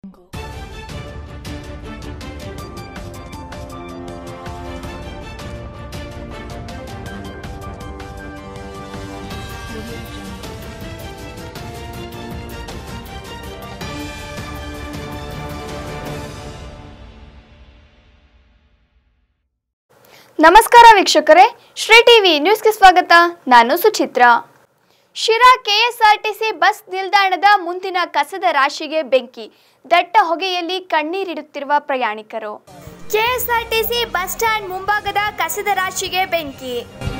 ನಮಸ್ಕಾರ ವೀಕ್ಷಕರೇ ಶ್ರೀ ಟಿವಿ ನ್ಯೂಸ್ಗೆ ಸ್ವಾಗತ ನಾನು ಸುಚಿತ್ರ ಶಿರಾ ಕೆಎಸ್ಆರ್ಟಿಸಿ ಬಸ್ ನಿಲ್ದಾಣದ ಮುಂದಿನ ಕಸದ ರಾಶಿಗೆ ಬೆಂಕಿ ದಟ್ಟ ಹೊಗೆಯಲ್ಲಿ ಕಣ್ಣೀರಿಡುತ್ತಿರುವ ಪ್ರಯಾಣಿಕರು ಕೆಎಸ್ಆರ್ಟಿಸಿ ಬಸ್ ಸ್ಟ್ಯಾಂಡ್ ಮುಂಭಾಗದ ಕಸದ ರಾಶಿಗೆ ಬೆಂಕಿ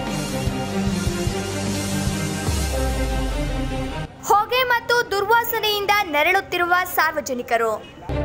ಹೊಗೆ ಮತ್ತು ದುರ್ವಾಸನೆಯಿಂದ ನೆರಳುತ್ತಿರುವ ಸಾರ್ವಜನಿಕರು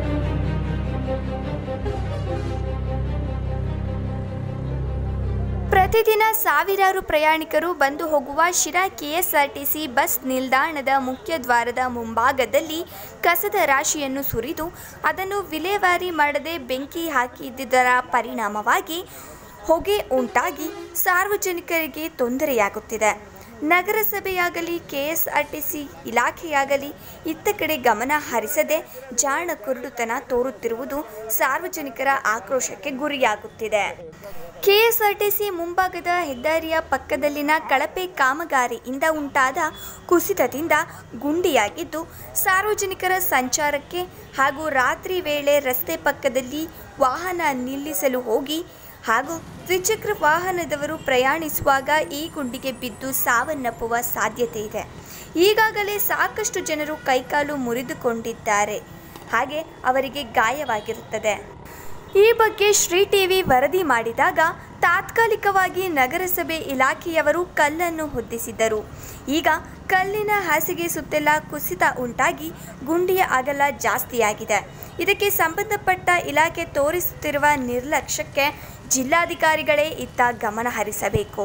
ಪ್ರತಿದಿನ ಸಾವಿರಾರು ಪ್ರಯಾಣಿಕರು ಬಂದು ಹೋಗುವ ಶಿರಾ ಕೆಎಸ್ಆರ್ಟಿಸಿ ಬಸ್ ನಿಲ್ದಾಣದ ಮುಖ್ಯ ದ್ವಾರದ ಮುಂಭಾಗದಲ್ಲಿ ಕಸದ ರಾಶಿಯನ್ನು ಸುರಿದು ಅದನ್ನು ವಿಲೇವಾರಿ ಮಾಡದೆ ಬೆಂಕಿ ಹಾಕಿದ್ದುದರ ಪರಿಣಾಮವಾಗಿ ಹೊಗೆ ಉಂಟಾಗಿ ಸಾರ್ವಜನಿಕರಿಗೆ ತೊಂದರೆಯಾಗುತ್ತಿದೆ ನಗರಸಭೆಯಾಗಲಿ ಕೆಎಸ್ಆರ್ಟಿಸಿ ಇಲಾಖೆಯಾಗಲಿ ಇತ್ತ ಕಡೆ ಗಮನ ಹರಿಸದೆ ಜಾಣ ಕುರುಡುತನ ತೋರುತ್ತಿರುವುದು ಸಾರ್ವಜನಿಕರ ಆಕ್ರೋಶಕ್ಕೆ ಗುರಿಯಾಗುತ್ತಿದೆ ಕೆಎಸ್ಆರ್ಟಿಸಿ ಮುಂಭಾಗದ ಹೆದ್ದಾರಿಯ ಪಕ್ಕದಲ್ಲಿನ ಕಳಪೆ ಕಾಮಗಾರಿಯಿಂದ ಉಂಟಾದ ಕುಸಿತದಿಂದ ಗುಂಡಿಯಾಗಿದ್ದು ಸಾರ್ವಜನಿಕರ ಸಂಚಾರಕ್ಕೆ ಹಾಗೂ ರಾತ್ರಿ ವೇಳೆ ರಸ್ತೆ ಪಕ್ಕದಲ್ಲಿ ವಾಹನ ನಿಲ್ಲಿಸಲು ಹೋಗಿ ಹಾಗೂ ದ್ವಿಚಕ್ರ ವಾಹನದವರು ಪ್ರಯಾಣಿಸುವಾಗ ಈ ಗುಂಡಿಗೆ ಬಿದ್ದು ಸಾವನ್ನಪ್ಪುವ ಸಾಧ್ಯತೆ ಇದೆ ಈಗಾಗಲೇ ಸಾಕಷ್ಟು ಜನರು ಕೈಕಾಲು ಮುರಿದುಕೊಂಡಿದ್ದಾರೆ ಹಾಗೆ ಅವರಿಗೆ ಗಾಯವಾಗಿರುತ್ತದೆ ಈ ಬಗ್ಗೆ ಶ್ರೀ ಟಿವಿ ವರದಿ ಮಾಡಿದಾಗ ತಾತ್ಕಾಲಿಕವಾಗಿ ನಗರಸಭೆ ಇಲಾಖೆಯವರು ಕಲ್ಲನ್ನು ಹೊದ್ದಿಸಿದ್ದರು ಈಗ ಕಲ್ಲಿನ ಹಾಸಿಗೆ ಸುತ್ತೆಲ್ಲ ಕುಸಿತ ಉಂಟಾಗಿ ಗುಂಡಿಯ ಅಗಲ ಜಾಸ್ತಿಯಾಗಿದೆ ಇದಕ್ಕೆ ಸಂಬಂಧಪಟ್ಟ ಇಲಾಖೆ ತೋರಿಸುತ್ತಿರುವ ನಿರ್ಲಕ್ಷ್ಯಕ್ಕೆ ಜಿಲ್ಲಾಧಿಕಾರಿಗಳೇ ಇತ್ತ ಗಮನ ಹರಿಸಬೇಕು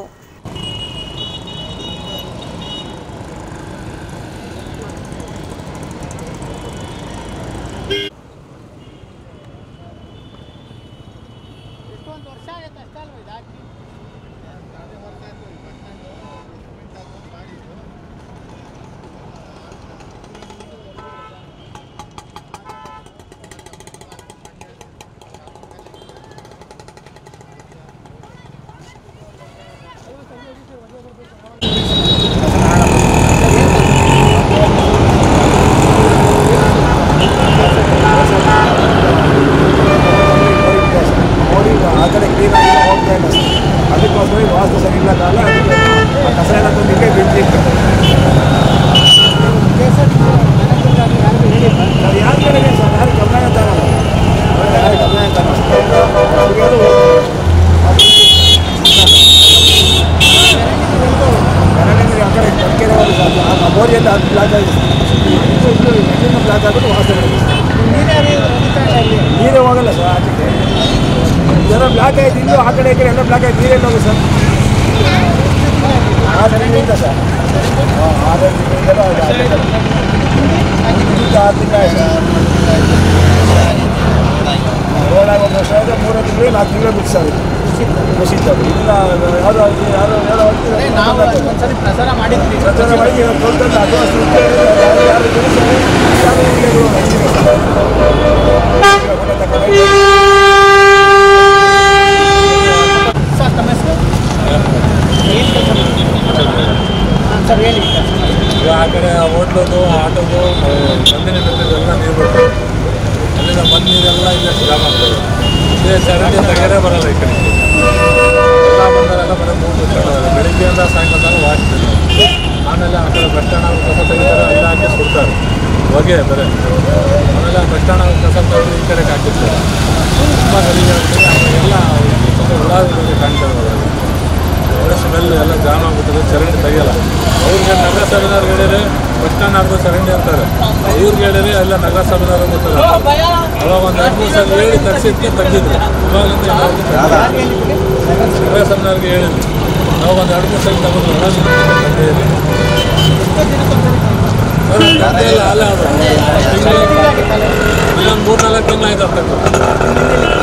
ಎಷ್ಟೊಂದು ವರ್ಷ ಆಗೈತೆ ಅಷ್ಟೇ ಅಲ್ವಾ ಇದಾಕಿ ನೋಡಿ ಆ ಕಡೆ ಕ್ಲೀನ್ ಆಗಿಲ್ಲ ಹೋಗ್ತಾ ಇಲ್ಲ ಸರ್ ಅದಕ್ಕೋಸ್ಕರ ಈ ವಾಸ್ತು ಸರಿ ಇಲ್ಲ ಕಾಲ ಅದಕ್ಕೆ ಆ ಕಸ ಎಲ್ಲ ತಂದಿಕ್ಕೆ ಬೆಂಕಿ ಇಟ್ಬಿಟ್ಟು K S R T C ಯಾರಿಗೂ ಹೇಳಿಲ್ಲ ಅದು ಯಾರ ಕಡೆಗೆ ಸರ್ ಯಾರು ಗಮನ ತಾರಲ್ಲ ಯಾರು ಗಮನ ತಾರ ಅವ್ರಿಗೆ ಅದು ಕನ್ನಡಿಗರಿಗೆ ಆ ಕಡೆ ಕಟ್ಕೆರೆ ಹೋಗಿ ಸರ್ ಆ ಮೋರಿಯಲ್ಲಿ ಅದು ಬ್ಲಾಕ್ ಆಗಿದೆ ಇದು ಇದು ಎಣ್ಣೆನ ಬ್ಲಾಕ್ ಆಗಿಬಿಟ್ಟು ವಾಸನೆ ಬರುತ್ತೆ. ನೀರೇ ಹೊಡಿತಾ ಇಲ್ಲ ಇಲ್ಲಿ ನೀರೇ ಹೋಗಲ್ಲ ಸರ್ ಆಚೆಗೆ ಜನ ಬ್ಲಾಕ್ ಆಯ್ತು ಇಲ್ಲೂ ಆ ಕಡೆ ಈ ಕಡೆ ಎಲ್ಲ ಬ್ಲಾಕ್ ಆಯ್ತು ನೀರೆಲ್ಲ ಹೋಗಿ ಸರ್ ಆರು ತಿಂಗಳಿಂದ ಸರ್ ಹಾಂ ಆರೇಳು ತಿಂಗಳಿಂದ ಆರು ತಿಂಗಳು ಆಯ್ತು ರೋಡಾಗ ಒಂದು ವರ್ಷ ಆದರೆ ಮೂರು ತಿಂಗಳು ನಾಲ್ಕು ತಿಂಗಳು ಬಿಟ್ಟು ಸರ್ ಕುಸಿತದ್ದು ಇಲ್ಲ ಯಾರು ಯಾರು ಯಾರು ಅದೇ ನಾವು ಒಂದ್ಸರಿ ಪ್ರಸಾರ ಮಾಡಿದ್ವಿ ಪ್ರಚಾರ ಮಾಡಿ ದೊಡ್ಡ ಅದು ಅಷ್ಟು ಯಾರು ಯಾರು ಯಾರು ಸರ್ ತಮ್ಮ ಹೆಸರು ಏನು ಕೆಲಸ ಸರ್ ಹೇಳಿ ಈಗ ಆ ಕಡೆ ಹೋಟ್ಲದು ಆಟೋದು ನಂದಿನಿ ಬೆಟ್ಟದೆಲ್ಲ ನೀರು ಬರ್ತದೆ ಅಲ್ಲಿಂದ ಬಂದ ನೀರೆಲ್ಲ ಇಲ್ಲಷ್ಟು ಜಾಮ ಆಗ್ತದೆ ಇದೇ ಚರಂಡಿ ತೆಗೆದೇ ಬರಲ್ಲ ಈ ಕಡೆ ಎಲ್ಲ ಬಂದರೆಲ್ಲ ಬರೀ ಮೂರು ಬಿಟ್ಕೊಳ್ಳೋದು ಬೆಳಿಗ್ಗೆಯಿಂದ ಸಾಯಂಕಾಲ ತನಕ ವಾಶ್ ಆಮೇಲೆ ಆ ಕಡೆ ಬಸ್ ಸ್ಟ್ಯಾಂಡ್ ಕಸ ತೆಗಿತಾರೆ ಅಲ್ಲಿ ಹಾಕಿ ಸುಡ್ತಾರೆ ಹೊಗೆ ಬರೀ ಆಮೇಲೆ ಆ ಬಸ್ ಸ್ಟ್ಯಾಂಡ್ ಕಸ ತೆಗೆದು ಈ ಕಡೆಗೆ ಹಾಕಿರ್ತಾರೆ ತುಂಬ ಗಲೀಜು ಆಗ್ತದೆ ಆಮೇಲೆ ಎಲ್ಲ ತುಂಬ ಹುಳಾಗಿ ಕಾಣ್ತಾರೆ ಒಳಗೆ ಒಳ್ಳೆ ಸ್ಮೆಲ್ ಎಲ್ಲ ಜಾಮ್ ಆಗ್ಬಿಟ್ಟದೆ ಚರಂಡಿ ತೆಗಿಯಲ್ಲ ಅವ್ರಿಗೆ ನಗರಸಭೆದವ್ರು ಹೇಳಿದ್ರೆ ಬಸ್ ಸ್ಟ್ಯಾಂಡ್ ಆಡ್ದು ಚರಂಡಿ ಅಂತಾರೆ ಇವ್ರಿಗೆ ಹೇಳಿದ್ರೆ ಎಲ್ಲ ನಗರಸಭೆದವ್ರು ಗೊತ್ತಲ್ಲ ಅವಾಗ ಒಂದು ಎರಡು ಮೂರು ಸಲ ಹೇಳಿ ತಗ್ಸಿದ್ಕೆ ತೆಗ್ದಿದ್ರು ಇವಾಗಲಿಂದ ಯಾವ್ದು ತೆಗ್ದಿಲ್ಲ. ನಗರಸಭೆದವ್ರಿಗೆ ಹೇಳಿದ್ರು ನಾವು ಒಂದು ಎರಡು ಮೂರು ಸಲ ತಗೊಂಡು ತಂದೆಯಲ್ಲಿ ಅಲ್ಲ ಅದು ಇನ್ನೊಂದು ಮೂರು ನಾಲ್ಕು ತಿಂಗಳು ಆಯ್ತು ಅಂತ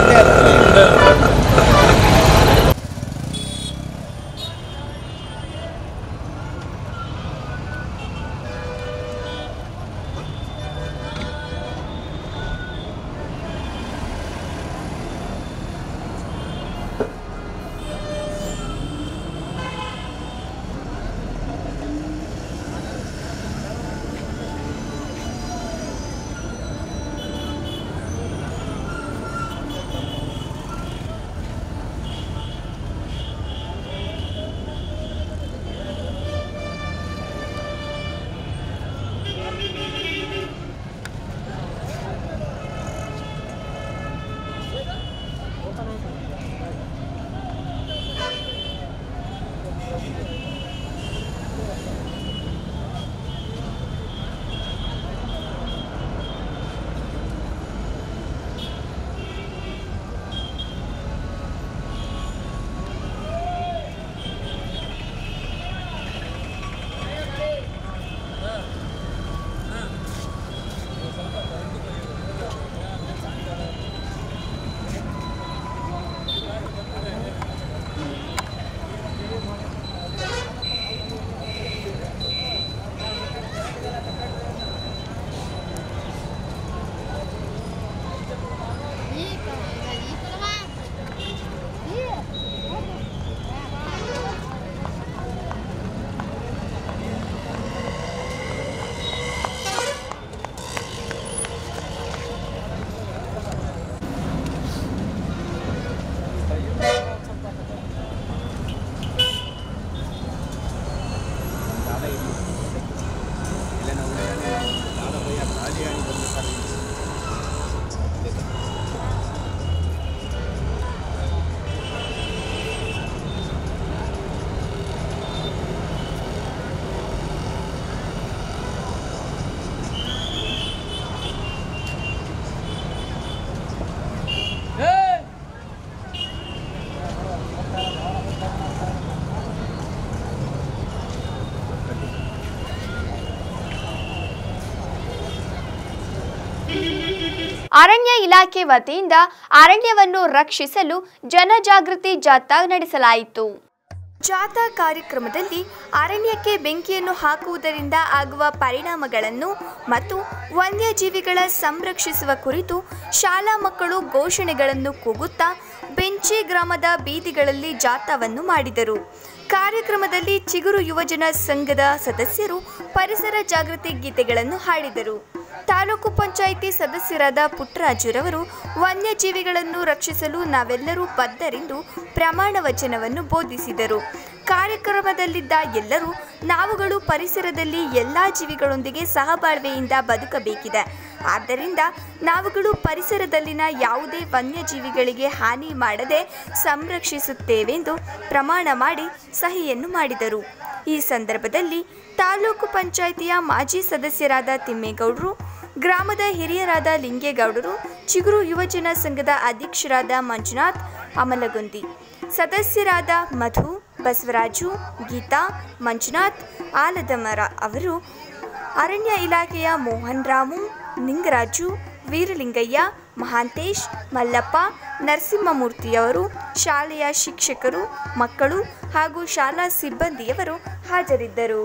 ಅರಣ್ಯ ಇಲಾಖೆ ವತಿಯಿಂದ ಅರಣ್ಯವನ್ನು ರಕ್ಷಿಸಲು ಜನಜಾಗೃತಿ ಜಾಥಾ ನಡೆಸಲಾಯಿತು ಜಾಥಾ ಕಾರ್ಯಕ್ರಮದಲ್ಲಿ ಅರಣ್ಯಕ್ಕೆ ಬೆಂಕಿಯನ್ನು ಹಾಕುವುದರಿಂದ ಆಗುವ ಪರಿಣಾಮಗಳನ್ನು ಮತ್ತು ವನ್ಯಜೀವಿಗಳ ಸಂರಕ್ಷಿಸುವ ಕುರಿತು ಶಾಲಾ ಮಕ್ಕಳು ಘೋಷಣೆಗಳನ್ನು ಕೂಗುತ್ತಾ ಬೆಂಚಿ ಗ್ರಾಮದ ಬೀದಿಗಳಲ್ಲಿ ಜಾಥಾವನ್ನು ಮಾಡಿದರು ಕಾರ್ಯಕ್ರಮದಲ್ಲಿ ಚಿಗುರು ಯುವಜನ ಸಂಘದ ಸದಸ್ಯರು ಪರಿಸರ ಜಾಗೃತಿ ಗೀತೆಗಳನ್ನು ಹಾಡಿದರು ತಾಲೂಕು ಪಂಚಾಯಿತಿ ಸದಸ್ಯರಾದ ಪುಟ್ಟರಾಜುರವರು ವನ್ಯಜೀವಿಗಳನ್ನು ರಕ್ಷಿಸಲು ನಾವೆಲ್ಲರೂ ಬದ್ಧರೆಂದು ಪ್ರಮಾಣ ವಚನವನ್ನು ಬೋಧಿಸಿದರು ಕಾರ್ಯಕ್ರಮದಲ್ಲಿದ್ದ ಎಲ್ಲರೂ ನಾವುಗಳು ಪರಿಸರದಲ್ಲಿ ಎಲ್ಲ ಜೀವಿಗಳೊಂದಿಗೆ ಸಹಬಾಳ್ವೆಯಿಂದ ಬದುಕಬೇಕಿದೆ ಆದ್ದರಿಂದ ನಾವುಗಳು ಪರಿಸರದಲ್ಲಿನ ಯಾವುದೇ ವನ್ಯಜೀವಿಗಳಿಗೆ ಹಾನಿ ಮಾಡದೆ ಸಂರಕ್ಷಿಸುತ್ತೇವೆಂದು ಪ್ರಮಾಣ ಮಾಡಿ ಸಹಿಯನ್ನು ಮಾಡಿದರು ಈ ಸಂದರ್ಭದಲ್ಲಿ ತಾಲೂಕು ಪಂಚಾಯಿತಿಯ ಮಾಜಿ ಸದಸ್ಯರಾದ ತಿಮ್ಮೇಗೌಡರು ಗ್ರಾಮದ ಹಿರಿಯರಾದ ಲಿಂಗೇಗೌಡರು ಚಿಗುರು ಯುವಜನ ಸಂಘದ ಅಧ್ಯಕ್ಷರಾದ ಮಂಜುನಾಥ್ ಅಮಲಗುಂದಿ ಸದಸ್ಯರಾದ ಮಧು ಬಸವರಾಜು ಗೀತಾ ಮಂಜುನಾಥ್ ಆಲದಮರ ಅವರು ಅರಣ್ಯ ಇಲಾಖೆಯ ಮೋಹನ್ ರಾಮು ನಿಂಗರಾಜು ವೀರಲಿಂಗಯ್ಯ ಮಹಾಂತೇಶ್ ಮಲ್ಲಪ್ಪ ನರಸಿಂಹಮೂರ್ತಿಯವರು ಶಾಲೆಯ ಶಿಕ್ಷಕರು ಮಕ್ಕಳು ಹಾಗೂ ಶಾಲಾ ಸಿಬ್ಬಂದಿಯವರು ಹಾಜರಿದ್ದರು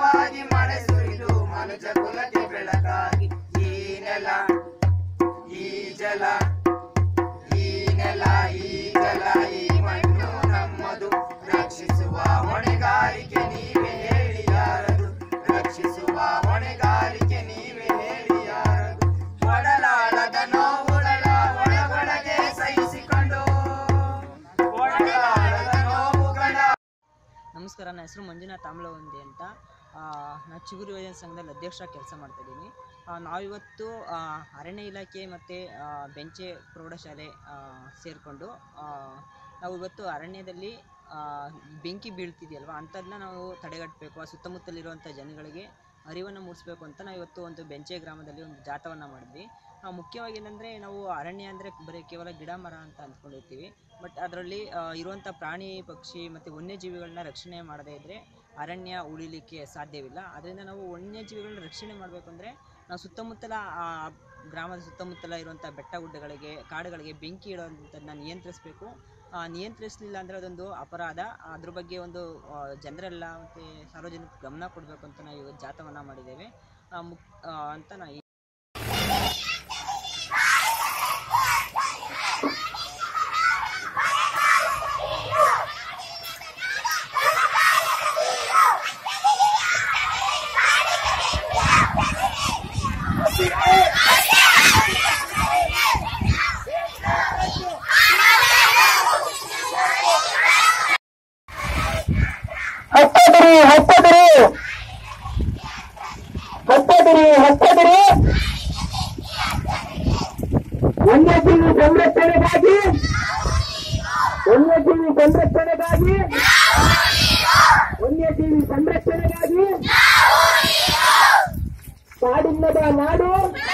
ನಮಸ್ಕಾರ ನನ್ನ ಹೆಸರು ಮಂಜುನಾಥ್ ಆಮ್ಲವಂದಿ ಅಂತ ಆ, ನಾನು ಚಿಗುರು ಯುವಜನ ಸಂಘದಲ್ಲಿ ಅಧ್ಯಕ್ಷ ಕೆಲಸ ಮಾಡ್ತಾಯಿದ್ದೀನಿ ನಾವಿವತ್ತು ಆ, ಅರಣ್ಯ ಇಲಾಖೆ ಮತ್ತು ಬೆಂಚೆ ಪ್ರೌಢಶಾಲೆ ಸೇರಿಕೊಂಡು ನಾವು ಇವತ್ತು ಅರಣ್ಯದಲ್ಲಿ ಆ, ಬೆಂಕಿ ಬೀಳ್ತಿದೆಯಲ್ವ ಅಂಥದ್ದನ್ನ ನಾವು ತಡೆಗಟ್ಟಬೇಕು ಆ ಸುತ್ತಮುತ್ತಲಿರುವಂಥ ಜನಗಳಿಗೆ ಅರಿವನ್ನು ಮೂಡಿಸ್ಬೇಕು ಅಂತ ನಾವು ಇವತ್ತು ಒಂದು ಬೆಂಚೆ ಗ್ರಾಮದಲ್ಲಿ ಒಂದು ಜಾಥವನ್ನು ಮಾಡಿದ್ವಿ ಆ, ಮುಖ್ಯವಾಗಿ ಏನಂದರೆ ನಾವು ಅರಣ್ಯ ಅಂದರೆ ಬರೀ ಕೇವಲ ಗಿಡ ಮರ ಅಂತ ಅಂದ್ಕೊಂಡಿರ್ತೀವಿ ಬಟ್ ಅದರಲ್ಲಿ ಇರುವಂಥ ಪ್ರಾಣಿ ಪಕ್ಷಿ ಮತ್ತು ವನ್ಯಜೀವಿಗಳನ್ನ ರಕ್ಷಣೆ ಮಾಡದೇ ಇದ್ದರೆ ಅರಣ್ಯ ಉಳಿಲಿಕ್ಕೆ ಸಾಧ್ಯವಿಲ್ಲ ಅದರಿಂದ ನಾವು ವನ್ಯಜೀವಿಗಳನ್ನ ರಕ್ಷಣೆ ಮಾಡಬೇಕು ಅಂದರೆ ನಾವು ಸುತ್ತಮುತ್ತಲ ಆ ಗ್ರಾಮದ ಸುತ್ತಮುತ್ತಲ ಇರುವಂಥ ಬೆಟ್ಟ ಗುಡ್ಡಗಳಿಗೆ ಕಾಡುಗಳಿಗೆ ಬೆಂಕಿ ಇಡುವಂಥದ್ದನ್ನ ನಿಯಂತ್ರಿಸಬೇಕು ನಿಯಂತ್ರಿಸಲಿಲ್ಲ ಅಂದರೆ ಅದೊಂದು ಅಪರಾಧ ಅದ್ರ ಬಗ್ಗೆ ಒಂದು ಆ, ಜನರೆಲ್ಲ ಮತ್ತು ಸಾರ್ವಜನಿಕ ಗಮನ ಕೊಡಬೇಕು ಅಂತ ನಾವು ಇವತ್ತು ಜಾಥವನ್ನು ಮಾಡಿದ್ದೇವೆ ಆ, ಮುಕ್ ಆ, ಅಂತ ನಾ ಈ ಹತ್ತದಿರಿ ಹತ್ತದಿರಿ ಹತ್ತದಿರಿ ಹತ್ತದಿರಿ ವನ್ಯಜೀವಿ ಸಂರಕ್ಷಣೆಗಾಗಿ ವನ್ಯಜೀವಿ ಸಂರಕ್ಷಣೆಗಾಗಿ ವನ್ಯಜೀವಿ ಸಂರಕ್ಷಣೆಗಾಗಿ ಕಾಡಿಲ್ಲದ ನಾಡು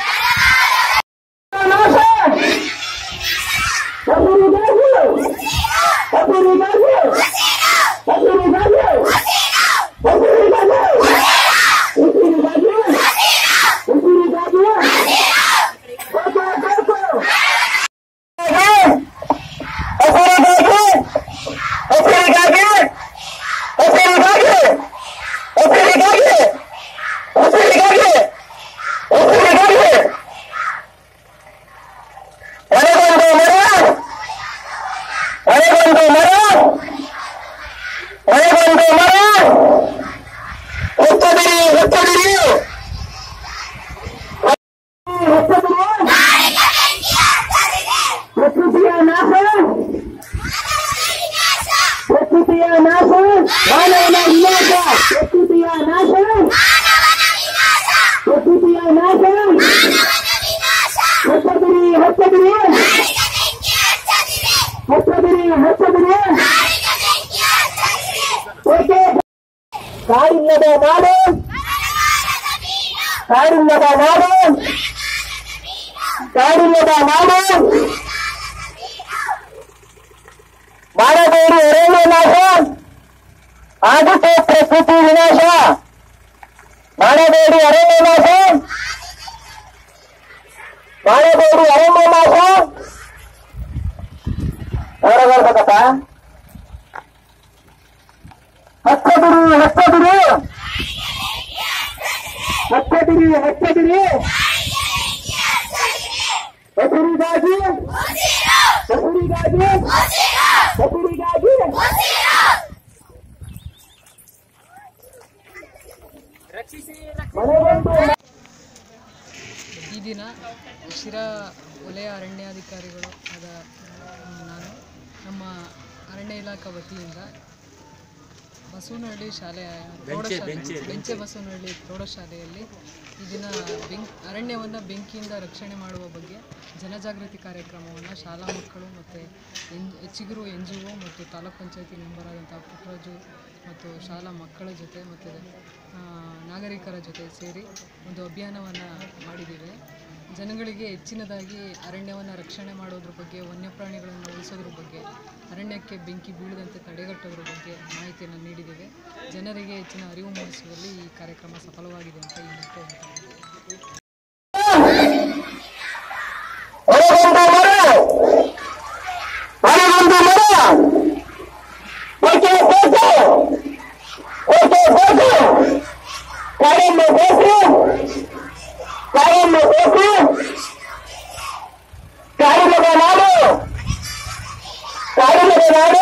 ನಾಶ ಹಸಿರಿಗಾಗಿ ಹಸಿರಿಗಾಗಿ ಹಸಿರಿಗಾಗಿ ಹಸಿರಿಗಾಗಿ ಉಸಿರಿಗಾಗಿ ಉಸಿರಿಗಾಗಿ ಬೇಕು, ಬೇಕು. ಹಸಿರಿಗಾಗಿ ಹಸಿರಿಗಾಗಿ ಹಸಿರಿಗಾಗಿ ಹಸಿರಿಗಾಗಿ ಹಸಿರಿಗಾಗಿ ಹಸಿರಿಗಾಗಿ ಮನೆಗೊಂದು ಮರ ಮನೆಗೊಂದು ಮರ ಮನೆಗೊಂದು ಮರ ಹುತ್ತದಿರಿ ಹುತ್ತದಿರಿ ಪ್ರಕೃತಿಯ ನಾಶ ಪ್ರಕೃತಿಯ ನಾಶ ಮಾನವನ ವಿನಾಶ ಪ್ರಕೃತಿಯ ನಾಶ ಪ್ರಕೃತಿಯ ನಾಶ ಹತ್ತದಿರಿ ಹತ್ತದಿರಿ ಹತ್ತದಿರಿ ಹತ್ತದಿರಿ ಓಕೆ ಕಾಡಿಲ್ಲದ ನಾಡು ಕಾಡಿಲ್ಲದ ನಾಡು ಕಾಡಿಲ್ಲದ ನಾಡು ಮಾಡಬೇಡಿ ಅರಣ್ಯ ನಾಶ ಆಗುತ್ತೆ ಪ್ರಕೃತಿ ವಿನಾಶ ಮಾಡಬೇಡಿ ಅರಣ್ಯ ನಾಶ ಬಾಳೆಗೋಡಿ ಅರಣ್ಯ ನಾಶ ಹೊರಗಲ್ಬೇಕಪ್ಪ ಹಚ್ಚಬಿಡಿ ಹಚ್ಚಬಿಡಿ ಹಚ್ಚಬಿಡಿ ಹಚ್ಚಬಿಡಿ ಹಸಿರಿಗಾಗಿ ಹಸಿರಿಗಾಗಿ ಹಸಿರಿಗಾಗಿ ಮನೆಗೊಂದು ಈ ದಿನ ಶಿರಾ ವಲಯ ಅರಣ್ಯಾಧಿಕಾರಿಗಳು ಆದ ನಾನು ನಮ್ಮ ಅರಣ್ಯ ಇಲಾಖಾ ವತಿಯಿಂದ ಬಸವನಹಳ್ಳಿ ಶಾಲೆ ಪ್ರೌಢಶಾಲೆ ಬೆಂಚೆ ಬಸವನಹಳ್ಳಿ ಪ್ರೌಢಶಾಲೆಯಲ್ಲಿ ಈ ದಿನ ಬೆಂಕ್ ಅರಣ್ಯವನ್ನು ಬೆಂಕಿಯಿಂದ ರಕ್ಷಣೆ ಮಾಡುವ ಬಗ್ಗೆ ಜನಜಾಗೃತಿ ಕಾರ್ಯಕ್ರಮವನ್ನು ಶಾಲಾ ಮಕ್ಕಳು ಮತ್ತು ಎನ್ ಚಿಗುರು ಎನ್ ಜಿ ಒ ಮತ್ತು ತಾಲೂಕ್ ಪಂಚಾಯತಿ ಮೆಂಬರ್ ಆದಂಥ ಪುಟ್ಟರಾಜು ಮತ್ತು ಶಾಲಾ ಮಕ್ಕಳ ಜೊತೆ ಮತ್ತು ಆ, ನಾಗರಿಕರ ಜೊತೆ ಸೇರಿ ಒಂದು ಅಭಿಯಾನವನ್ನು ಮಾಡಿದ್ದೇವೆ ಜನಗಳಿಗೆ ಹೆಚ್ಚಿನದಾಗಿ ಅರಣ್ಯವನ್ನು ರಕ್ಷಣೆ ಮಾಡೋದ್ರ ಬಗ್ಗೆ ವನ್ಯಪ್ರಾಣಿಗಳನ್ನು ಉಳಿಸೋದ್ರ ಬಗ್ಗೆ ಅರಣ್ಯಕ್ಕೆ ಬೆಂಕಿ ಬೀಳದಂತೆ ತಡೆಗಟ್ಟೋದ್ರ ಬಗ್ಗೆ ಮಾಹಿತಿಯನ್ನು ನೀಡಿದ್ದೇವೆ ಜನರಿಗೆ ಹೆಚ್ಚಿನ ಅರಿವು ಮೂಡಿಸುವಲ್ಲಿ ಈ ಕಾರ್ಯಕ್ರಮ ಸಫಲವಾಗಿದೆ ಅಂತ ಈ ಮೂಲಕ ಹೇಳ್ತೀನಿ. ಹೊರಗೊಂದು ಮರ ಹೊರಗೊಂದು ಮರ ಓಕೆ ಓಕೆ ಓಕೆ ಓಕೆ ಕಾಯಮ್ಮ ಬೇಕು ಕಾಯಮ್ಮ ಬೇಕು ಕಾಯಿಮಗ ನಾಡು ಕಾಯಿಮಗ ನಾಡು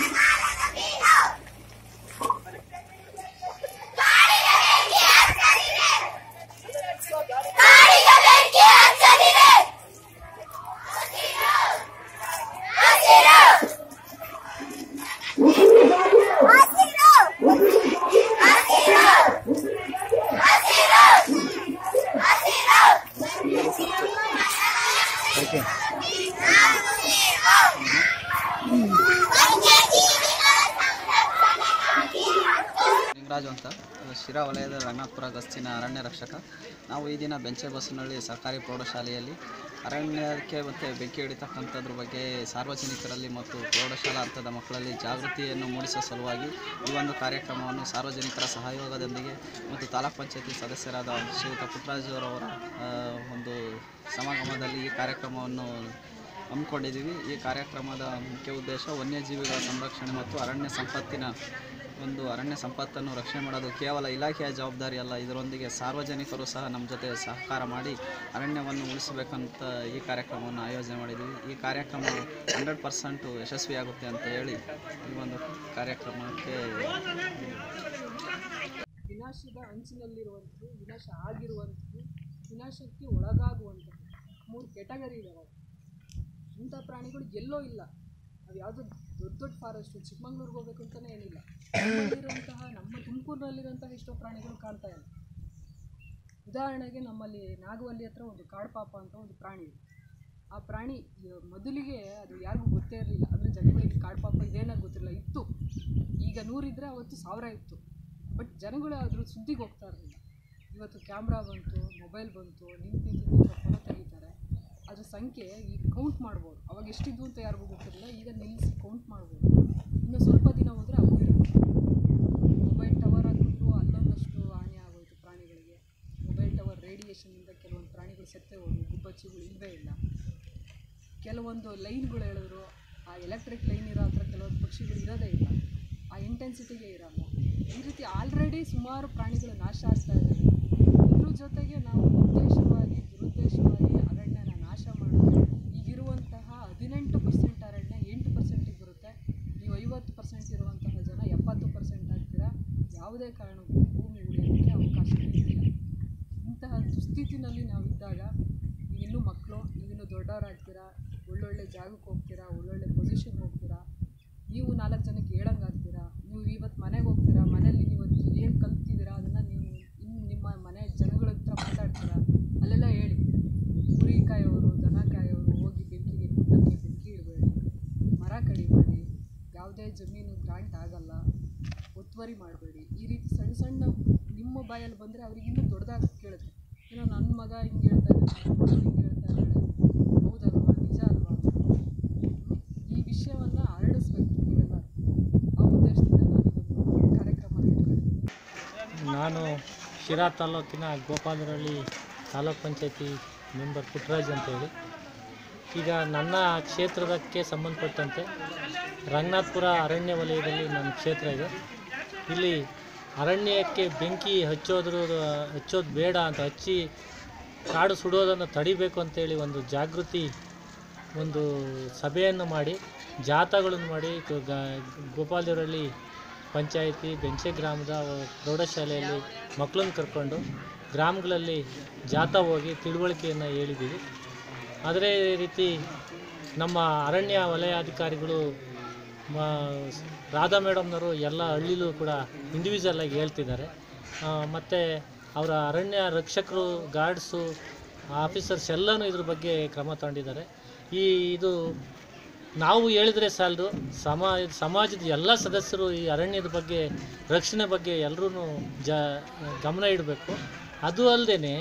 ಲಿಂಗರಾಜು ಅಂತ ಶಿರಾ ವಲಯದ ರಂಗನಾಥಪುರ ಗಸ್ತಿನ ಅರಣ್ಯ ರಕ್ಷಕ ನಾವು ಈ ದಿನ ಬೆಂಚೆ ಬಸ್ಸಿನಳ್ಳಿ ಸರ್ಕಾರಿ ಪ್ರೌಢಶಾಲೆಯಲ್ಲಿ ಅರಣ್ಯಕ್ಕೆ ಮತ್ತು ಬೆಂಕಿ ಹಿಡಿತಕ್ಕಂಥದ್ರ ಬಗ್ಗೆ ಸಾರ್ವಜನಿಕರಲ್ಲಿ ಮತ್ತು ಪ್ರೌಢಶಾಲಾ ಹಂತದ ಮಕ್ಕಳಲ್ಲಿ ಜಾಗೃತಿಯನ್ನು ಮೂಡಿಸುವ ಸಲುವಾಗಿ ಈ ಒಂದು ಕಾರ್ಯಕ್ರಮವನ್ನು ಸಾರ್ವಜನಿಕರ ಸಹಯೋಗದೊಂದಿಗೆ ಮತ್ತು ತಾಲೂಕ್ ಪಂಚಾಯತಿ ಸದಸ್ಯರಾದ ಶ್ರೀಯುತ ಪುಟ್ಟರಾಜುರವರ ಆ, ಒಂದು ಸಮಾಗಮದಲ್ಲಿ ಈ ಕಾರ್ಯಕ್ರಮವನ್ನು ಹಮ್ಮಿಕೊಂಡಿದ್ದೀವಿ ಈ ಕಾರ್ಯಕ್ರಮದ ಮುಖ್ಯ ಉದ್ದೇಶ ವನ್ಯಜೀವಿಗಳ ಸಂರಕ್ಷಣೆ ಮತ್ತು ಅರಣ್ಯ ಸಂಪತ್ತಿನ ಒಂದು ಅರಣ್ಯ ಸಂಪತ್ತನ್ನು ರಕ್ಷಣೆ ಮಾಡೋದು ಕೇವಲ ಇಲಾಖೆಯ ಜವಾಬ್ದಾರಿ ಅಲ್ಲ ಇದರೊಂದಿಗೆ ಸಾರ್ವಜನಿಕರು ಸಹ ನಮ್ಮ ಜೊತೆ ಸಹಕಾರ ಮಾಡಿ ಅರಣ್ಯವನ್ನು ಉಳಿಸಬೇಕಂತ ಈ ಕಾರ್ಯಕ್ರಮವನ್ನು ಆಯೋಜನೆ ಮಾಡಿದ್ದೀವಿ ಈ ಕಾರ್ಯಕ್ರಮ ಹಂಡ್ರೆಡ್ ಪರ್ಸೆಂಟು ಯಶಸ್ವಿಯಾಗುತ್ತೆ ಅಂತ ಹೇಳಿ ಈ ಒಂದು ಕಾರ್ಯಕ್ರಮಕ್ಕೆ ವಿನಾಶದ ಅಂಚಿನಲ್ಲಿರುವಂಥದ್ದು ವಿನಾಶ ಆಗಿರುವಂಥದ್ದು ವಿನಾಶಕ್ಕೆ ಒಳಗಾಗುವಂಥದ್ದು ಮೂರು ಕೆಟಗರಿ ಇದಾವೆ ಇಂಥ ಪ್ರಾಣಿಗಳು ಎಲ್ಲೋ ಇಲ್ಲ ನಾವು ಯಾವುದೋ ದೊಡ್ಡ ದೊಡ್ಡ ಫಾರೆಸ್ಟು ಚಿಕ್ಕಮಂಗ್ಳೂರಿಗೆ ಹೋಗ್ಬೇಕು ಅಂತಲೇ ಏನಿಲ್ಲ ನಮ್ಮಲ್ಲಿರುವಂತಹ ನಮ್ಮ ತುಮಕೂರಿನಲ್ಲಿರುವಂತಹ ಎಷ್ಟೋ ಪ್ರಾಣಿಗಳು ಕಾಣ್ತಾ ಇಲ್ಲ ಉದಾಹರಣೆಗೆ ನಮ್ಮಲ್ಲಿ ನಾಗವಲ್ಲಿ ಹತ್ರ ಒಂದು ಕಾಡ್ಪಾಪ ಅಂತ ಒಂದು ಪ್ರಾಣಿ ಇದೆ ಆ ಪ್ರಾಣಿ ಯ- ಮೊದಲಿಗೆ ಅದು ಯಾರಿಗೂ ಗೊತ್ತೇ ಇರಲಿಲ್ಲ ಅಂದರೆ ಜನಗಳಿಗೆ ಕಾಡ್ಪಾಪ ಇದೇನಾಗಿ ಗೊತ್ತಿರಲಿಲ್ಲ ಇತ್ತು ಈಗ ನೂರಿದ್ರೆ ಅವತ್ತು ಸಾವಿರ ಇತ್ತು ಬಟ್ ಜನಗಳು ಅದ್ರ ಸುದ್ದಿಗೆ ಹೋಗ್ತಾ ಇರಲಿಲ್ಲ ಇವತ್ತು ಕ್ಯಾಮ್ರಾ ಬಂತು ಮೊಬೈಲ್ ಬಂತು ನಿಂತು ನಿಂತು ಫೋಟೋ ತೆಗಿತಾರೆ ಅದ್ರ ಸಂಖ್ಯೆ ಈಗ ಕೌಂಟ್ ಮಾಡ್ಬೋದು ಅವಾಗ ಎಷ್ಟಿದ್ವು ಅಂತ ಯಾರಿಗೂ ಗೊತ್ತಿರಲಿಲ್ಲ ಈಗ ನಿಲ್ಲಿಸಿ ಕೌಂಟ್ ಮಾಡ್ಬೋದು ಇನ್ನು ಸ್ವಲ್ಪ ದಿನ ಹೋದರೆ ಅವು ಇರುತ್ತೆ ಮೊಬೈಲ್ ಟವರ್ ಹಾಕಿದ್ರು ಅಲ್ಲೊಂದಷ್ಟು ಹಾನಿ ಆಗೋಯ್ತು ಪ್ರಾಣಿಗಳಿಗೆ ಮೊಬೈಲ್ ಟವರ್ ರೇಡಿಯೇಷನಿಂದ ಕೆಲವೊಂದು ಪ್ರಾಣಿಗಳು ಸತ್ತೇ ಹೋದ್ವು ಗುಬ್ಬಚ್ಚಿಗಳು ಇಲ್ಲವೇ ಇಲ್ಲ ಕೆಲವೊಂದು ಲೈನ್ಗಳು ಹೇಳಿದ್ರು ಆ ಎಲೆಕ್ಟ್ರಿಕ್ ಲೈನ್ ಇರೋ ಹತ್ರ ಕೆಲವೊಂದು ಪಕ್ಷಿಗಳು ಇರೋದೇ ಇಲ್ಲ ಆ ಇಂಟೆನ್ಸಿಟಿಗೆ ಇರಲ್ಲ ಈ ರೀತಿ ಆಲ್ರೆಡಿ ಸುಮಾರು ಪ್ರಾಣಿಗಳು ನಾಶ ಆಗ್ತಾ ಇದ್ದಾವೆ ಇದ್ರ ಜೊತೆಗೆ ನಾವು ಉದ್ದೇಶವಾಗಿ ದುರುದ್ದೇಶವಾಗಿ ಅರಣ್ಯನ ನಾಶ ಮಾಡಿದ್ರೆ ಈಗಿರುವಂತಹ ಹದಿನೆಂಟು ಪರ್ಸೆಂಟ್ ಅರಣ್ಯ ಎಂಟು ಪರ್ಸೆಂಟಿಗೆ ಬರುತ್ತೆ ನೀವು ಐವತ್ತು ಪರ್ಸೆಂಟ್ ಇರುವಂತಹ ಜನ ಎಪ್ಪತ್ತು ಪರ್ಸೆಂಟ್ ಆಗ್ತೀರಾ ಯಾವುದೇ ಕಾರಣಕ್ಕೂ ಭೂಮಿ ಉಳಿಯೋದಕ್ಕೆ ಅವಕಾಶ ಇಲ್ಲ ಇಂತಹ ದುಸ್ಥಿತಿನಲ್ಲಿ ನಾವಿದ್ದಾಗ ನೀವಿನ್ನೂ ಮಕ್ಕಳು ನೀವಿನ್ನೂ ದೊಡ್ಡವರಾಗ್ತೀರಾ ಒಳ್ಳೊಳ್ಳೆ ಜಾಗಕ್ಕೆ ಹೋಗ್ತೀರಾ ಒಳ್ಳೊಳ್ಳೆ ಪೊಸಿಷನ್ಗೆ ಹೋಗ್ತೀರಾ ನೀವು ನಾಲ್ಕು ಜನಕ್ಕೆ ಹೇಳಂಗಾಗ್ತೀರಾ ನೀವು ಇವತ್ತು ಮನೆಗೆ ಹೋಗ್ತೀರಾ ಮನೇಲಿ ನೀವು ಏನು ಕಲ್ತಿದ್ದೀರಾ ಅದನ್ನು ನೀವು ಇನ್ನು ನಿಮ್ಮ ಮನೆ ಜನಗಳ ಹತ್ರ ಮಾತಾಡ್ತೀರಾ ಅಲ್ಲೆಲ್ಲ ಹೇಳಿ ಕುರಿ ಕಾಯೋರು ದನ ಕಾಯೋರು ಹೋಗಿ ಬೆಂಕಿಗೆ ಗುಡ್ಡಕ್ಕೆ ಬೆಂಕಿ ಇಡಬೇಡಿ ಮರ ಕಡಿಬೇಡಿ ಯಾವುದೇ ಜಮೀನು ಗ್ರಾಂಟ್ ಆಗಲ್ಲ ಒತ್ತುವರಿ ಮಾಡಬೇಡಿ ಈ ರೀತಿ ಸಣ್ಣ ಸಣ್ಣ ನಿಮ್ಮ ಬಾಯಲ್ಲಿ ಬಂದರೆ ಅವ್ರಿಗೆ ಇನ್ನೂ ದೊಡ್ಡದಾಗಿ ಕೇಳುತ್ತೆ ಏನೋ ನನ್ನ ಮಗ ಹಿಂಗೆ ಹೇಳ್ತಾ ಇದ್ದಾನೆ ನನ್ನ ಮಗಳು ಹಿಂಗೆ ಹೇಳ್ತಾ ಇದ್ದಾಳೆ ಹೌದಲ್ವಾ ನಿಜ ಅಲ್ವಾ ಹ್ಮ್? ಈ ವಿಷಯವನ್ನು ಹರಡಿಸ್ಬೇಕು ನೀವೆಲ್ಲ ಆ ಉದ್ದೇಶದಿಂದ ನಾನು ಇದೊಂದು ಕಾರ್ಯಕ್ರಮ ಇಟ್ಕೊಂಡಿದ್ದೀನಿ ನಾನು ಶಿರಾ ತಾಲೂಕಿನ ಗೋಪಾಲರಳ್ಳಿ ತಾಲೂಕ್ ಪಂಚಾಯತಿ ಮೆಂಬರ್ ಪುಟ್ಟರಾಜ್ ಅಂತೇಳಿ ಈಗ ನನ್ನ ಕ್ಷೇತ್ರದಕ್ಕೆ ಸಂಬಂಧಪಟ್ಟಂತೆ ರಂಗನಾಥ್ಪುರ ಅರಣ್ಯ ವಲಯದಲ್ಲಿ ನನ್ನ ಕ್ಷೇತ್ರ ಇದೆ ಇಲ್ಲಿ ಅರಣ್ಯಕ್ಕೆ ಬೆಂಕಿ ಹಚ್ಚೋದ್ರ ಹಚ್ಚೋದು ಬೇಡ ಅಂತ ಹಚ್ಚಿ ಕಾಡು ಸುಡೋದನ್ನು ತಡಿಬೇಕು ಅಂತೇಳಿ ಒಂದು ಜಾಗೃತಿ ಒಂದು ಸಭೆಯನ್ನು ಮಾಡಿ ಜಾಥಾಗಳನ್ನು ಮಾಡಿ ಗ- ಗ- ಗೋಪಾಲದೇವರಹಳ್ಳಿ ಪಂಚಾಯಿತಿ ಬೆಂಚೆ ಗ್ರಾಮದ ಪ್ರೌಢಶಾಲೆಯಲ್ಲಿ ಮಕ್ಕಳನ್ನು ಕರ್ಕೊಂಡು ಗ್ರಾಮಗಳಲ್ಲಿ ಜಾಥಾ ಹೋಗಿ ತಿಳುವಳಿಕೆಯನ್ನು ಹೇಳಿದ್ದೀವಿ ಅದೇ ರೀತಿ ನಮ್ಮ ಅರಣ್ಯ ವಲಯಾಧಿಕಾರಿಗಳು ಮ ರಾಧಾ ಮೇಡಮ್ನವರು ಎಲ್ಲ ಹಳ್ಳಿಲೂ ಕೂಡ ಇಂಡಿವಿಜುವಲ್ ಆಗಿ ಹೇಳ್ತಿದ್ದಾರೆ ಮತ್ತು ಅವರ ಅರಣ್ಯ ರಕ್ಷಕರು ಗಾರ್ಡ್ಸು ಆಫೀಸರ್ಸ್ ಎಲ್ಲನೂ ಇದ್ರ ಬಗ್ಗೆ ಕ್ರಮ ತಗೊಂಡಿದ್ದಾರೆ ಈ ಇದು ನಾವು ಹೇಳಿದರೆ ಸಾಲದು ಸಮಾಜ ಸಮಾಜದ ಎಲ್ಲ ಸದಸ್ಯರು ಈ ಅರಣ್ಯದ ಬಗ್ಗೆ ರಕ್ಷಣೆ ಬಗ್ಗೆ ಎಲ್ಲರೂ ಜ ಗಮನ ಇಡಬೇಕು ಅದು ಅಲ್ಲದೆ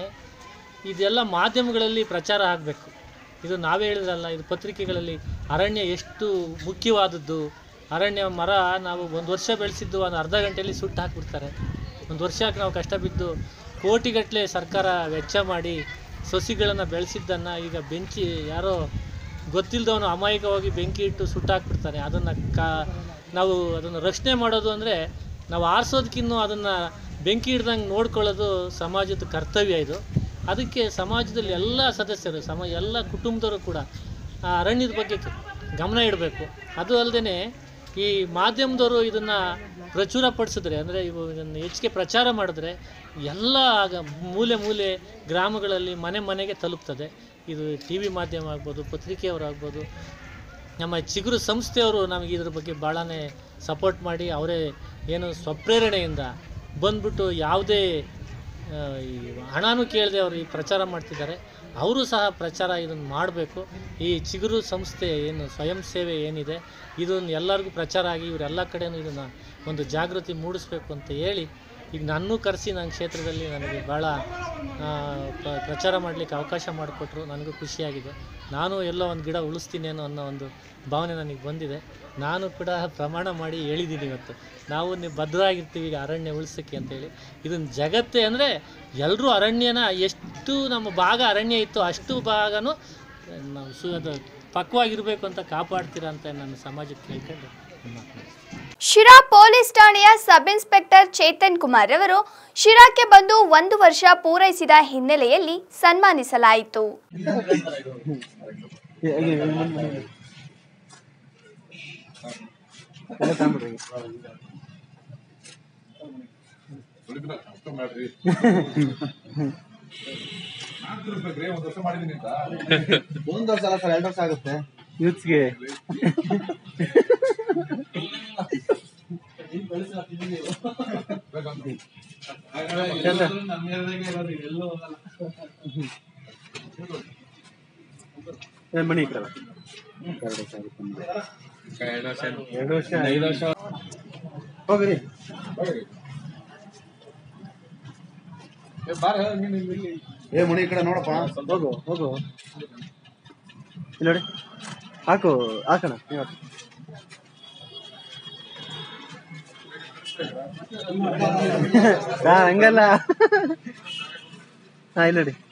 ಇದೆಲ್ಲ ಮಾಧ್ಯಮಗಳಲ್ಲಿ ಪ್ರಚಾರ ಆಗಬೇಕು ಇದು ನಾವೇ ಹೇಳಿದ್ರಲ್ಲ ಇದು ಪತ್ರಿಕೆಗಳಲ್ಲಿ ಅರಣ್ಯ ಎಷ್ಟು ಮುಖ್ಯವಾದದ್ದು ಅರಣ್ಯ ಮರ ನಾವು ಒಂದು ವರ್ಷ ಬೆಳೆಸಿದ್ದು ಒಂದು ಅರ್ಧ ಗಂಟೆಯಲ್ಲಿ ಸುಟ್ಟು ಹಾಕ್ಬಿಡ್ತಾರೆ ಒಂದು ವರ್ಷಕ್ಕೆ ನಾವು ಕಷ್ಟ ಬಿದ್ದು ಕೋಟಿಗಟ್ಟಲೆ ಸರ್ಕಾರ ವೆಚ್ಚ ಮಾಡಿ ಸಸಿಗಳನ್ನು ಬೆಳೆಸಿದ್ದನ್ನು ಈಗ ಬೆಂಚಿ ಯಾರೋ ಗೊತ್ತಿಲ್ಲದವನು ಅಮಾಯಕವಾಗಿ ಬೆಂಕಿ ಇಟ್ಟು ಸುಟ್ಟಾಕ್ಬಿಡ್ತಾನೆ ಅದನ್ನು ಕಾ ನಾವು ಅದನ್ನು ರಕ್ಷಣೆ ಮಾಡೋದು ಅಂದರೆ ನಾವು ಆರಿಸೋದಕ್ಕಿನ್ನೂ ಅದನ್ನು ಬೆಂಕಿ ಹಿಡ್ದಂಗೆ ನೋಡ್ಕೊಳ್ಳೋದು ಸಮಾಜದ ಕರ್ತವ್ಯ ಇದು ಅದಕ್ಕೆ ಸಮಾಜದಲ್ಲಿ ಎಲ್ಲ ಸದಸ್ಯರು ಸಮ ಎಲ್ಲ ಕುಟುಂಬದವರು ಕೂಡ ಆ ಅರಣ್ಯದ ಬಗ್ಗೆ ಗಮನ ಇಡಬೇಕು ಅದು ಅಲ್ಲದೆ ಈ ಮಾಧ್ಯಮದವರು ಇದನ್ನು ಪ್ರಚುರಪಡಿಸಿದ್ರೆ ಅಂದರೆ ಇವು ಇದನ್ನು ಹೆಚ್ಚಿಗೆ ಪ್ರಚಾರ ಮಾಡಿದ್ರೆ ಎಲ್ಲ ಆಗ ಮೂಲೆ ಮೂಲೆ ಗ್ರಾಮಗಳಲ್ಲಿ ಮನೆ ಮನೆಗೆ ತಲುಪ್ತದೆ ಇದು ಟಿ ವಿ ಮಾಧ್ಯಮ ಆಗ್ಬೋದು ಪತ್ರಿಕೆಯವರಾಗ್ಬೋದು ನಮ್ಮ ಚಿಗುರು ಸಂಸ್ಥೆಯವರು ನಮಗೆ ಇದ್ರ ಬಗ್ಗೆ ಭಾಳನೇ ಸಪೋರ್ಟ್ ಮಾಡಿ ಅವರೇ ಏನು ಸ್ವಪ್ರೇರಣೆಯಿಂದ ಬಂದ್ಬಿಟ್ಟು ಯಾವುದೇ ಆ, ಈ ಹಣನೂ ಕೇಳದೆ ಅವರು ಈ ಪ್ರಚಾರ ಮಾಡ್ತಿದ್ದಾರೆ ಅವರು ಸಹ ಪ್ರಚಾರ ಇದನ್ನು ಮಾಡಬೇಕು ಈ ಚಿಗುರು ಸಂಸ್ಥೆ ಏನು ಸ್ವಯಂ ಸೇವೆ ಏನಿದೆ ಇದನ್ನು ಎಲ್ಲರಿಗೂ ಪ್ರಚಾರ ಆಗಿ ಇವರೆಲ್ಲ ಕಡೆನೂ ಇದನ್ನು ಒಂದು ಜಾಗೃತಿ ಮೂಡಿಸ್ಬೇಕು ಅಂತ ಹೇಳಿ ಈಗ ನನ್ನೂ ಕರೆಸಿ ನನ್ನ ಕ್ಷೇತ್ರದಲ್ಲಿ ನನಗೆ ಭಾಳ ಆ, ಪ್ರ- ಪ್ರಚಾರ ಮಾಡಲಿಕ್ಕೆ ಅವಕಾಶ ಮಾಡಿಕೊಟ್ರು ನನಗೂ ಖುಷಿಯಾಗಿದೆ ನಾನು ಎಲ್ಲೋ ಒಂದು ಗಿಡ ಉಳಿಸ್ತೀನೇನೋ ಅನ್ನೋ ಒಂದು ಭಾವನೆ ನನಗೆ ಬಂದಿದೆ ನಾನು ಕೂಡ ಪ್ರಮಾಣ ಮಾಡಿ ಹೇಳಿದ್ದೀನಿ ಇವತ್ತು ನಾವು ನೀವು ಭದ್ರವಾಗಿರ್ತೀವಿ ಈಗ ಅರಣ್ಯ ಉಳಿಸೋಕ್ಕೆ ಅಂತೇಳಿ ಇದನ್ನು ಜಗತ್ತೇ ಅಂದರೆ ಎಲ್ಲರೂ ಅರಣ್ಯನ ಎಷ್ಟು ನಮ್ಮ ಭಾಗ ಅರಣ್ಯ ಇತ್ತು ಅಷ್ಟು ಭಾಗನೂ ನಾವು ಸು ಅದು ಪಕ್ವಾಗಿರಬೇಕು ಅಂತ ಕಾಪಾಡ್ತೀರಾ ಅಂತ ನನ್ನ ಸಮಾಜಕ್ಕೆ ಕೇಳ್ಕೊಂಡು ನನ್ನ ಮಾತು ಮುಗಿಸ್ತೀನಿ. ಶಿರಾ ಪೊಲೀಸ್ ಠಾಣೆಯ ಸಬ್ ಇನ್ಸ್ಪೆಕ್ಟರ್ ಚೇತನ್ ಕುಮಾರ್ ಅವರು ಶಿರಾಕ್ಕೆ ಬಂದು ಒಂದು ವರ್ಷ ಪೂರೈಸಿದ ಹಿನ್ನೆಲೆಯಲ್ಲಿ ಸನ್ಮಾನಿಸಲಾಯಿತು ಒಂದು ವರ್ಷ ಅಲ್ಲ ಸರ್ ಎರಡು ವರ್ಷ ಆಗುತ್ತೆ ಯೂತ್ಸ್ಗೆ ಮಣಿ ಇಕ್ಕಲ್ಲ ಎರಡು ವರ್ಷ ಐದು ವರ್ಷ ಹೋಗ್ರಿ ಏ ಮಣಿ ಈ ಕಡೆ ನೋಡಪ್ಪ ಹೋಗು ಹೋಗು ಇಲ್ಲಿ ನೋಡಿ ಹಾಕು ಹಾಕೋಣ ನೀವು ಹಾಕು. ಹಾ ಹಂಗಲ್ಲ ಹಾ ಇಲ್ಲಿ ನೋಡಿ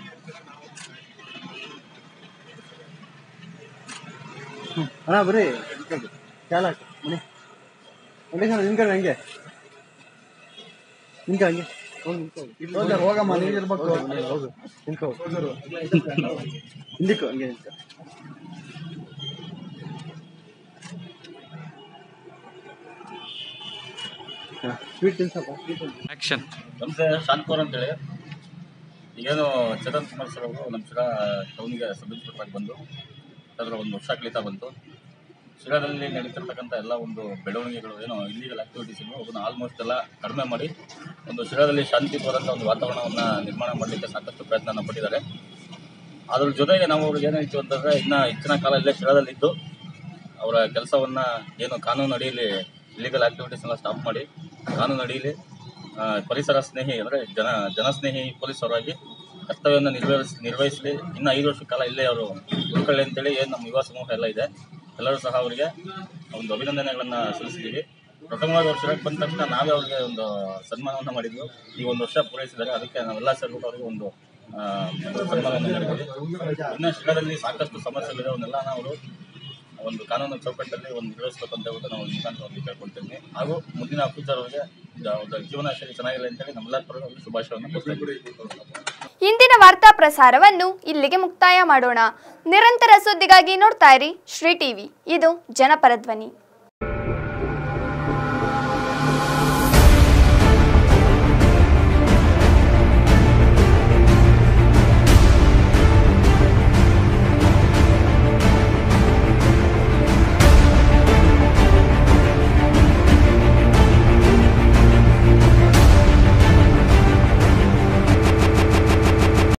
ಹ್ಮ್. ಅಣ್ಣ ಬರ್ರಿ ಚಾಲ ಮನೆ ಮನೆ ನಿನ್ಕೊಂಡು ಹಂಗೆ ನಿನ್ಕ ಹಂಗೆ ಹೋಗಿ ನಿಂತ್ಕೊ. ಹೋಗ್ಲಿ, ಹೋಗಮ್ಮ ನೀನ್ ಇರ್ಬೇಕು ಹೋಗು ನಿಂತ್ಕೊ ಹಿಂದಕ್ಕೂ ಹಂಗೆ ನಿಂತ್ಕೊ ಸ್ವೀಟ್ ತಿನ್ಸಪ್ಪ ಸ್ವೀಟ್ ಆ್ಯಕ್ಷನ್ ನಮಸ್ತೆ ಶಾಂತಪುರ ಅಂತೇಳಿ ಈಗೇನು ಚೇತನ್ ಕುಮಾರ್ ಸರ್ ಅವರು ನಮ್ಮ ಶಿರಾ ಟೌನಿಗೆ ಸಬ್ ಇನ್ಸ್ಪೆಕ್ಟರ್ ಆಗಿ ಬಂದು ಅದರ ಒಂದು ವರ್ಷ ಕಳೀತಾ ಬಂತು ಶಿರಾದಲ್ಲಿ ನಡೀತಿರ್ತಕ್ಕಂಥ ಎಲ್ಲ ಒಂದು ಬೆಳವಣಿಗೆಗಳು ಏನೋ ಇಲ್ಲಿಗಲ್ ಆಕ್ಟಿವಿಟೀಸ್ ಇನ್ನು ಅದನ್ನು ಆಲ್ಮೋಸ್ಟ್ ಎಲ್ಲ ಕಡಿಮೆ ಮಾಡಿ ಒಂದು ಶಿರಾದಲ್ಲಿ ಶಾಂತಿಪೂರ್ವಕ ಒಂದು ವಾತಾವರಣವನ್ನು ನಿರ್ಮಾಣ ಮಾಡಲಿಕ್ಕೆ ಸಾಕಷ್ಟು ಪ್ರಯತ್ನ ಪಟ್ಟಿದ್ದಾರೆ ಅದ್ರ ಜೊತೆಗೆ ನಾವು ಅವ್ರಿಗೆ ಏನು ಹೇಳ್ತೀವಿ ಅಂತಂದರೆ ಇನ್ನೂ ಹೆಚ್ಚಿನ ಕಾಲ ಇಲ್ಲೇ ಶಿರಾದಲ್ಲಿದ್ದು ಅವರ ಕೆಲಸವನ್ನು ಏನು ಕಾನೂನು ಅಡಿಯಲ್ಲಿ ಇಲ್ಲಿಗಲ್ ಆಕ್ಟಿವಿಟೀಸ್ ಎಲ್ಲ ಸ್ಟಾಪ್ ಮಾಡಿ ಕಾನೂನು ಅಡಿಯಲ್ಲಿ ಆ, ಪರಿಸರ ಸ್ನೇಹಿ ಅಂದರೆ ಜನ ಜನಸ್ನೇಹಿ ಪೊಲೀಸರಾಗಿ ಕರ್ತವ್ಯವನ್ನು ನಿರ್ವಹಿಸ್ ನಿರ್ವಹಿಸಲಿ ಇನ್ನು ಐದು ವರ್ಷ ಕಾಲ ಇಲ್ಲೇ ಅವರು ಉಳ್ಕೊಳ್ಳಿ ಅಂತೇಳಿ ಏನು ನಮ್ಮ ಯುವ ಸಮೂಹ ಎಲ್ಲ ಇದೆ ಎಲ್ಲರೂ ಸಹ ಅವರಿಗೆ ಒಂದು ಅಭಿನಂದನೆಗಳನ್ನು ಸಲ್ಲಿಸ್ತೀವಿ ಪ್ರಥಮವಾಗಿ ಅವ್ರು ಶಿರಾಕ್ ಬಂದ ತಕ್ಷಣ ನಾವೇ ಅವರಿಗೆ ಒಂದು ಸನ್ಮಾನವನ್ನು ಮಾಡಿದ್ವು ಈ ಒಂದು ವರ್ಷ ಪೂರೈಸಿದ್ದಾರೆ ಅದಕ್ಕೆ ನಾವೆಲ್ಲ ಸೇರ್ಬಿಟ್ಟು ಅವರಿಗೆ ಒಂದು ಆ, ಸನ್ಮಾನವನ್ನು ನೀಡಿದ್ದಾರೆ ಇನ್ನು ಶಿರಾದಲ್ಲಿ ಸಾಕಷ್ಟು ಸಮಸ್ಯೆಗಳಿದೆ ಅವನ್ನೆಲ್ಲ ನಾವು ಒಂದು ಕಾನೂನು ಚೌಕಟ್ಟಲ್ಲಿ ಒಂದು ನಿರ್ವಹಿಸಬೇಕು ಅಂತ ಹೇಳ್ಬಿಟ್ಟು ನಾವು ಮುಖಾಂತರವಾಗಿ ಕೇಳ್ಕೊಳ್ತೀನಿ ಹಾಗೂ ಮುಂದಿನ ಫ್ಯೂಚರ್ ಅವರಿಗೆ ಜೀವನ ಶೈಲಿ ಚೆನ್ನಾಗಿಲ್ಲ ಅಂತೇಳಿ ನಮ್ಮೆಲ್ಲರ ಪರವಾಗಿ ಶುಭಾಶಯವನ್ನು ಕೋರ್ತಾ ಇದ್ದೀನಿ ಇಂದಿನ ವಾರ್ತಾ ಪ್ರಸಾರವನ್ನು ಇಲ್ಲಿಗೆ ಮುಕ್ತಾಯ ಮಾಡೋಣ ನಿರಂತರ ಸುದ್ದಿಗಾಗಿ ನೋಡ್ತಾ ಇರಿ ಶ್ರೀ ಟಿವಿ ಇದು ಜನಪರ ಧ್ವನಿ